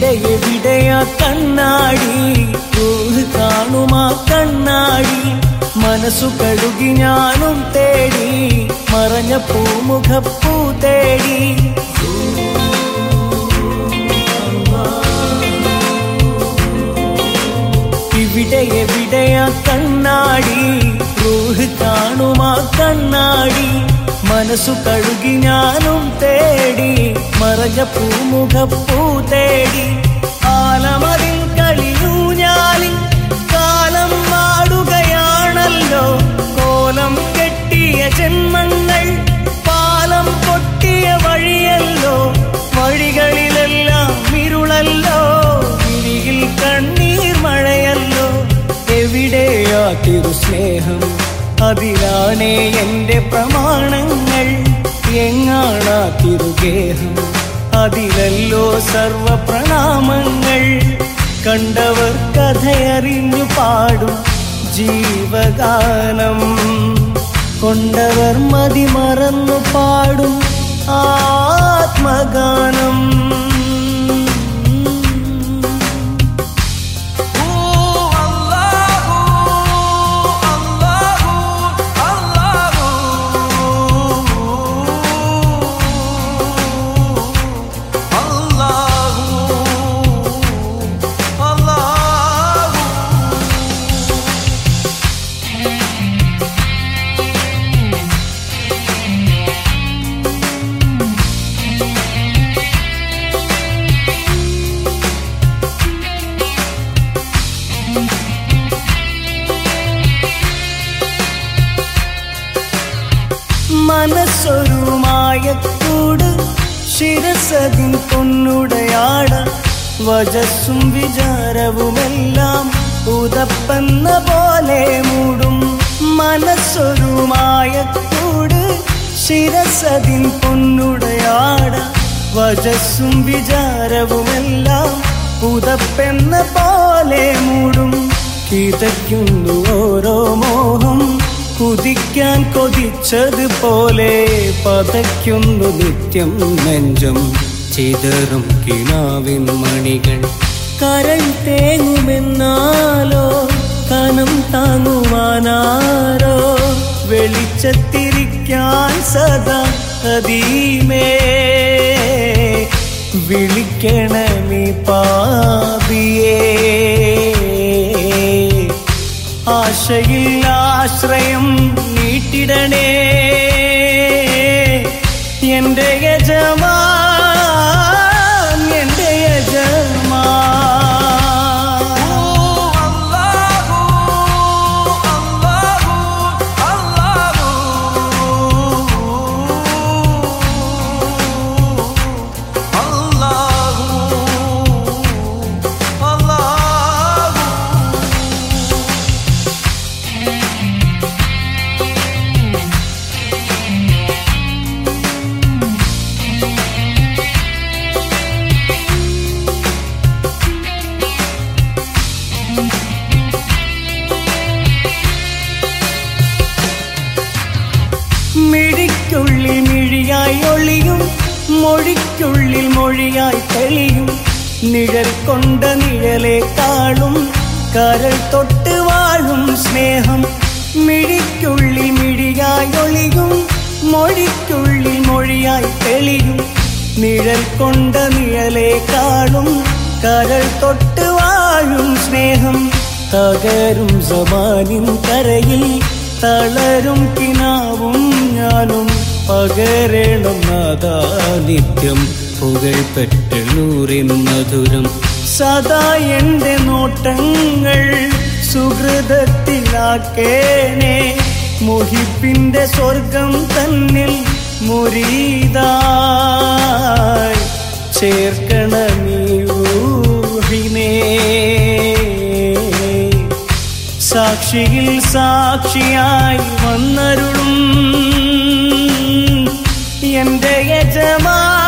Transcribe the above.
ഇവിടെ എവിടെയാ കണ്ണാടി റൂഹ് കാണുമാ കണ്ണാടി മനസ്സു കഴുകി ഞാനും തേടി മറഞ്ഞ പൂമുഖപ്പൂ തേടി ഇവിടെ എവിടെയാ കണ്ണാടി റൂഹ് കാണുമാ കണ്ണാടി മനസ്സു കഴുകി ഞാനും തേടി മറഞ്ഞ പൂമുഖപ്പൂ തേടി ആലമതിൽ കളിയൂഞ്ഞാലിൽ കാലം മാടുകയാണല്ലോ കോലം കെട്ടിയ ജന്മങ്ങൾ പാലം പൊട്ടിയ വഴിയല്ലോ വഴികളിലെല്ലാം ഇരുളല്ലോ വിഴിയിൽ കണ്ണീർ മഴയല്ലോ എവിടെയാ തിരു സ്നേഹം അതിലാണേ എന്റെ പ്രമാണങ്ങൾ എങ്ങാണാ തിരുഗേഹം അതിലല്ലോ സർവ പ്രണാമങ്ങൾ കണ്ടവർ കഥയറിഞ്ഞു പാടും ജീവഗാനം കൊണ്ടവർ മതി മറന്നു പാടും ആത്മഗാനം മനസ്സൊരു മായക്കൂട് ശിരസതിൻ പൊന്നുടയാട വജസ്സും വിചാരവുമെല്ലാം ഉതപ്പെന്ന പോലെ മൂടും മനസ്സൊരു മായക്കൂട് ശിരസതിൻ പൊന്നുടയാട വജസ്സും വിചാരവുമെല്ലാം ഉതപ്പെന്ന പോലെ മൂടും കിതയ്ക്കുന്നു ഓരോ മോഹം കുതിക്കാൻ കൊതിച്ചതുപോലെ പതയ്ക്കുന്നു നിത്യം നെഞ്ചം ചിതറും കിനാവിൻ മണികൾ കരൾ തേങ്ങുമെന്നാലോ കനം താങ്ങുവാനാരോ വെളിച്ചത്തിരിക്കാൻ സദാ കദീമേ വിളിക്കണമേ പാപിയേ ആശയിൽ ആശ്രയം നീട്ടിടണേ എന്റെ യജമാൻ എന്റെ യജമാൻ മിഴിക്കുള്ളിൽ മിഴിയായി ഒളിയും മൊഴിക്കുള്ളിൽ മൊഴിയായി തെളിയും നിഴൽ കൊണ്ട നിഴലേക്കാളും കരൾ തൊട്ട് വാഴും സ്നേഹം മിഴിക്കുള്ളിൽ മിഴിയായി ഒളിയും മൊഴിക്കുള്ളിൽ മൊഴിയായി തെളിയും നിഴൽ കൊണ്ട നിഴലേക്കാളും കരൾ തൊട്ട് വാഴും സ്നേഹം തകരും സമാനിൻ കരയിൽ തളരും കിനാവും ഞാനും പകരണം നാദാ നിത്യം പുകഴ്പെട്ടൂറിൻ മധുരം സദാ എന്റെ നോട്ടങ്ങൾ സുഹൃതത്തിലാക്കേണേ മുഹിപ്പിന്റെ സ്വർഗം തന്നിൽ മുരീതായി ചേർക്കണമീ ഊഹിനേ സാക്ഷിയിൽ സാക്ഷിയായി വന്നരുളും എന്റെ യജമാ